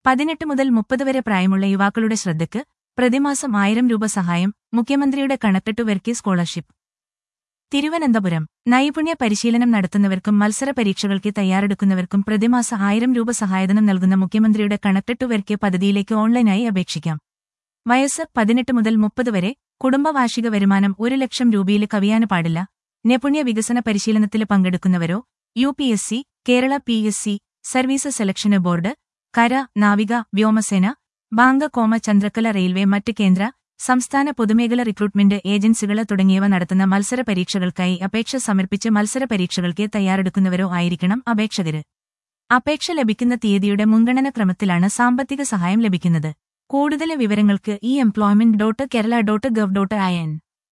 പതിനെട്ട് മുതൽ മുപ്പത് വരെ പ്രായമുള്ള യുവാക്കളുടെ ശ്രദ്ധയ്ക്ക് പ്രതിമാസം ആയിരം രൂപ സഹായം മുഖ്യമന്ത്രിയുടെ connect to work scholarship Thiruvananthapuram നൈപുണ്യ പരിശീലനം നടത്തുന്നവർക്കും മത്സര പരീക്ഷകൾക്ക് തയ്യാറെടുക്കുന്നവർക്കും പ്രതിമാസ ആയിരം രൂപ സഹായധനം നൽകുന്ന മുഖ്യമന്ത്രിയുടെ കണക്ട് ടു വെർക്ക് പദ്ധതിയിലേക്ക് ഓൺലൈനായി അപേക്ഷിക്കാം വയസ്സ് പതിനെട്ട് മുതൽ മുപ്പത് വരെ കുടുംബവാർഷിക വരുമാനം ഒരു ലക്ഷം രൂപയിൽ കവിയാന് പാടില്ല നൈപുണ്യ വികസന പരിശീലനത്തിൽ പങ്കെടുക്കുന്നവരോ U P S C Kerala P S C service സെലക്ഷന് ബോർഡ് കര നാവിക വ്യോമസേന ബാങ്ക കോമ ചന്ദ്രക്കല റെയിൽവേ മറ്റ് കേന്ദ്ര സംസ്ഥാന പൊതുമേഖല റിക്രൂട്ട്മെന്റ് ഏജൻസികൾ തുടങ്ങിയവ നടത്തുന്ന മത്സര പരീക്ഷകൾക്കായി അപേക്ഷ സമർപ്പിച്ച് മത്സര പരീക്ഷകൾക്ക് തയ്യാറെടുക്കുന്നവരോ ആയിരിക്കണം അപേക്ഷകര് അപേക്ഷ ലഭിക്കുന്ന തീയതിയുടെ മുൻഗണന ക്രമത്തിലാണ് സാമ്പത്തിക സഹായം ലഭിക്കുന്നത് കൂടുതൽ വിവരങ്ങൾക്ക് e employment dot Kerala dot gov dot I N